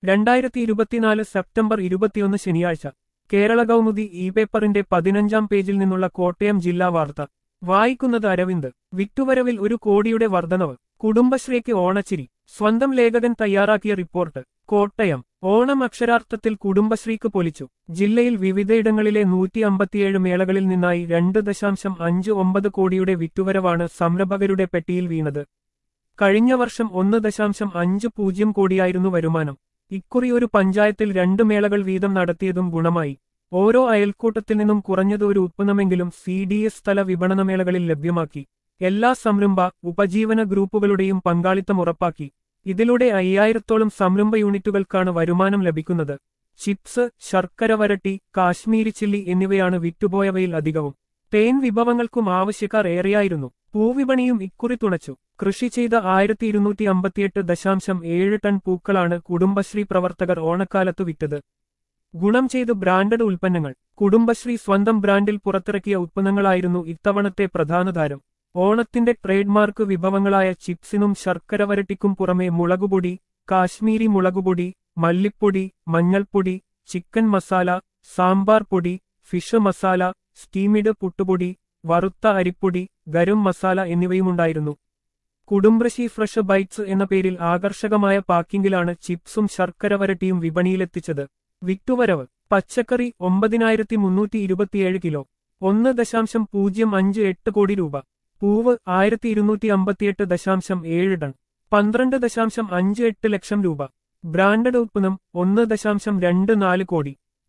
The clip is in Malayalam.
രണ്ടായിരത്തി ഇരുപത്തിനാല് സെപ്റ്റംബർ ഇരുപത്തിയൊന്ന് ശനിയാഴ്ച കേരള കൗമുദി ഇ പേപ്പറിന്റെ പതിനഞ്ചാം പേജിൽ നിന്നുള്ള കോട്ടയം ജില്ലാ വാർത്ത വായിക്കുന്നത് അരവിന്ദ് വിറ്റുവരവിൽ ഒരു കോടിയുടെ വർധനവ് കുടുംബശ്രീക്ക് ഓണച്ചിരി സ്വന്തം ലേഖകൻ തയ്യാറാക്കിയ റിപ്പോർട്ട് കോട്ടയം ഓണം അക്ഷരാർത്ഥത്തിൽ കുടുംബശ്രീക്ക് പൊലിച്ചു ജില്ലയിൽ വിവിധയിടങ്ങളിലെ നൂറ്റി അമ്പത്തിയേഴ് മേളകളിൽ നിന്നായി രണ്ട് ദശാംശം അഞ്ച് ഒമ്പത് കോടിയുടെ വിറ്റുവരവാണ് സംരംഭകരുടെ പെട്ടിയിൽ വീണത് കഴിഞ്ഞ വർഷം ഒന്ന് ദശാംശം അഞ്ച് പൂജ്യം കോടിയായിരുന്നു വരുമാനം ഇക്കുറി ഒരു പഞ്ചായത്തിൽ രണ്ട് മേളകൾ വീതം നടത്തിയതും ഗുണമായി ഓരോ അയൽക്കൂട്ടത്തിൽ നിന്നും കുറഞ്ഞത് ഒരു ഉത്പന്നമെങ്കിലും സി ഡി എസ് തല വിപണനമേളകളിൽ ലഭ്യമാക്കി എല്ലാ സംരംഭ ഉപജീവന ഗ്രൂപ്പുകളുടെയും പങ്കാളിത്തം ഉറപ്പാക്കി ഇതിലൂടെ അയ്യായിരത്തോളം സംരംഭ യൂണിറ്റുകൾക്കാണ് വരുമാനം ലഭിക്കുന്നത് ചിപ്സ് ശർക്കര വരട്ടി കാശ്മീരി ചില്ലി എന്നിവയാണ് വിറ്റുപോയവയിൽ അധികവും തേൻ വിഭവങ്ങൾക്കും ആവശ്യക്കാർ ഏറെയായിരുന്നു പൂവിപണിയും ഇക്കുറി തുണച്ചു കൃഷി ചെയ്ത ആയിരത്തി ഇരുന്നൂറ്റി അമ്പത്തിയെട്ട് ദശാംശം ഏഴ് ടൺ പൂക്കളാണ് കുടുംബശ്രീ പ്രവർത്തകർ ഓണക്കാലത്ത് വിറ്റത് ഗുണം ചെയ്ത് ബ്രാൻഡഡ് ഉൽപ്പന്നങ്ങൾ കുടുംബശ്രീ സ്വന്തം ബ്രാൻഡിൽ പുറത്തിറക്കിയ ഉൽപ്പന്നങ്ങളായിരുന്നു ഇത്തവണത്തെ പ്രധാന താരം ഓണത്തിന്റെ ട്രേഡ്മാർക്ക് വിഭവങ്ങളായ ചിപ്സിനും ശർക്കര വരട്ടിക്കും പുറമെ മുളകുപൊടി കാശ്മീരി മുളകുപൊടി മല്ലിപ്പൊടി മഞ്ഞൾപ്പൊടി ചിക്കൻ മസാല സാമ്പാർ പൊടി ഫിഷ് മസാല സ്റ്റീമിഡ് പുട്ടുപൊടി വറുത്ത അരിപ്പൊടി ഗരം മസാല എന്നിവയുമുണ്ടായിരുന്നു കുടുംബശ്രീ ഫ്രഷ് ബൈറ്റ്സ് എന്ന പേരിൽ ആകർഷകമായ പാക്കിംഗിലാണ് ചിപ്സും ശർക്കര വരട്ടിയും വിപണിയിലെത്തിച്ചത് വിറ്റുവരവ് പച്ചക്കറി ഒമ്പതിനായിരത്തി മുന്നൂറ്റി ഇരുപത്തിയേഴ് കിലോ ഒന്ന് ദശാംശം പൂജ്യം അഞ്ച് എട്ട് കോടി രൂപ പൂവ് ആയിരത്തി ഇരുന്നൂറ്റി അമ്പത്തിയെട്ട് ദശാംശം ഏഴ് ടൺ പന്ത്രണ്ട് ദശാംശം അഞ്ച് എട്ട് ലക്ഷം രൂപ ബ്രാൻഡഡ് ഉൽപ്പന്നം ഒന്ന് ദശാംശം രണ്ട് നാല് കോടി